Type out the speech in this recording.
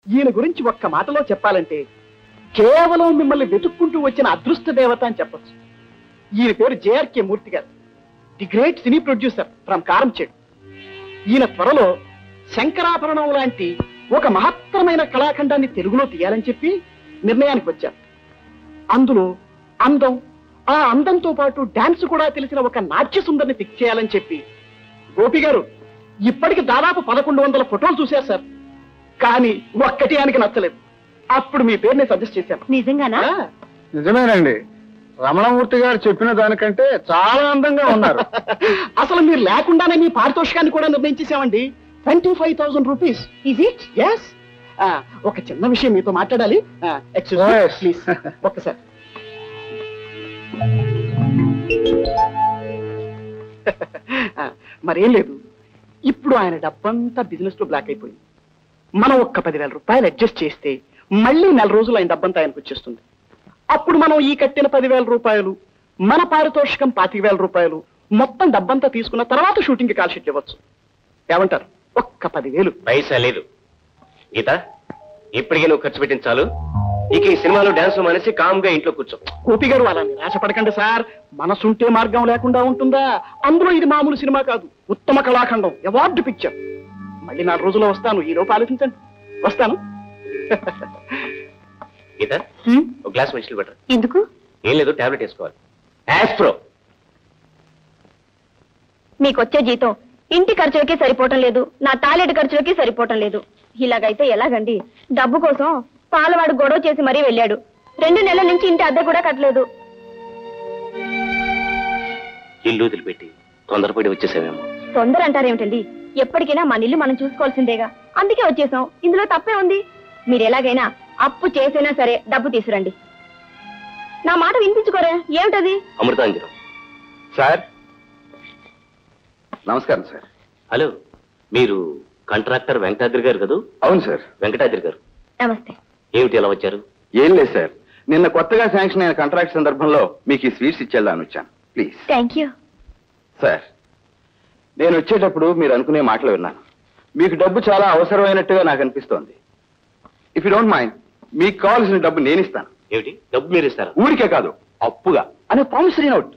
ఈయన గురించి ఒక్క మాటలో చెప్పాలంటే కేవలం మిమ్మల్ని వెతుక్కుంటూ వచ్చిన అదృష్ట దేవత అని చెప్పొచ్చు ఈయన పేరు జేఆర్కే మూర్తి గారు the great cine producer from Karamchedu ఈయన త్వరలో శంకరాభరణం లాంటి ఒక మహత్తరమైన కళాఖండాన్ని తెలుగులో తీయాలని చెప్పి నిర్ణయానికి వచ్చారు అందులో అందం ఆ అందంతో పాటు డాన్స్ కూడా తెలిసిన ఒక నాట్య సుందరిని ఫిక్స్ చేయాలని చెప్పి గోపి గారు ఇప్పటికి దాదాపు పదకొండు వందల ఫోటోలు చూశారు సార్ కానీ ఒక్కటి ఆయనకి నచ్చలేదు అప్పుడు మీ పేరు నేను సజెస్ట్ చేశాను నిజంగానా ఆ, నిజమేనండి రమణమూర్తి గారు చెప్పిన దానికంటే చాలా అందంగా ఉన్నారు అసలు మీరు లేకుండానే మీ పారితోషికాన్ని కూడా నిర్ణయించేసామండి twenty five thousand rupees is it yes ఒక చిన్న విషయం మీతో మాట్లాడాలి ఎక్స్క్యూజ్ Yes. ప్లీజ్ ఒక్కసారి ఆ, మరేం లేదు ఇప్పుడు ఆయన డబ్బంతా బిజినెస్ లో బ్లాక్ అయిపోయింది మనం ఒక్క పదివేల రూపాయలు అడ్జస్ట్ చేస్తే మళ్ళీ నెల రోజులు ఆయన డబ్బంతా ఆయనకు వచ్చేస్తుంది అప్పుడు మనం ఈ కట్టిన పదివేల రూపాయలు మన పారితోషికం పాతిక వేల రూపాయలు మొత్తం డబ్బంతా తీసుకున్న తర్వాత షూటింగ్ కి కాల్ షీట్ ఇవ్వచ్చు ఏమంటారు ఒక్క పదివేలు పైసా లేదు గీత ఇప్పటికే నువ్వు ఖర్చు పెట్టింది చాలు ఇక ఈ సినిమాలో డాన్స్ మానేసి కామ్ గా ఇంట్లో కూర్చో గోపి గారు అలా నిరాశపడకండి సార్ మనసుంటే మార్గం లేకుండా ఉంటుందా అందులో ఇది మామూలు సినిమా కాదు ఉత్తమ కళాఖండం అవార్డు పిక్చర్ మళ్ళీ నాలుగు రోజుల్లో వస్తాను ఈ లోపు ఆలోచించండి వస్తాను గీత ఒక గ్లాస్ మంచిలు పెట్టరు ఎందుకు ఏం లేదు టాబ్లెట్ వేసుకోవాలి యాస్ప్రో మీకొచ్చే జీతం ఇంటి ఖర్చులకి సరిపోవటం లేదు నా టాయిలెట్ ఖర్చులకి సరిపోవటం లేదు ఇలాగైతే ఎలాగండి డబ్బు కోసం పాలవాడు గొడవ చేసి మరీ వెళ్ళాడు రెండు నెలల నుంచి ఇంటి అద్దె కూడా కట్టలేదు ఇల్లు వదిలిపెట్టి తొందరపడి వచ్చేసామేమో తొందర అంటారేమిటండి ఎప్పటికైనా మన ఇల్లు మనం చూసుకోవాల్సిందేగా అందుకే వచ్చేసాం ఇందులో తప్పే ఉంది మీరు ఎలాగైనా అప్పు చేసైనా సరే డబ్బు తీసురండి నా మాట వినిపించుకోరే ఏమిటది అమృతాంజనం సార్ నమస్కారం సార్ హలో మీరు కాంట్రాక్టర్ వెంకటాద్రి గారు కదూ అవును సార్ వెంకటాద్రి గారు నమస్తే ఏమిటి ఎలా వచ్చారు ఏం లేదు సార్ నిన్న కొత్తగా శాంక్షన్ అయిన కాంట్రాక్ట్ సందర్భంలో మీకు ఈ స్వీట్స్ ఇచ్చేద్దామని వచ్చాను ప్లీజ్ థ్యాంక్ యూ సార్ నేను వచ్చేటప్పుడు మీరు అనుకునే మాటలు విన్నాను మీకు డబ్బు చాలా అవసరమైనట్టుగా నాకు అనిపిస్తోంది ఇఫ్ యూ డోంట్ మైండ్ మీకు కావాల్సిన డబ్బు నేను ఇస్తాను ఏమిటి డబ్బు మీరు ఇస్తారా ఊరికే కాదు అప్పుగా అనే ప్రామిసరీ నోట్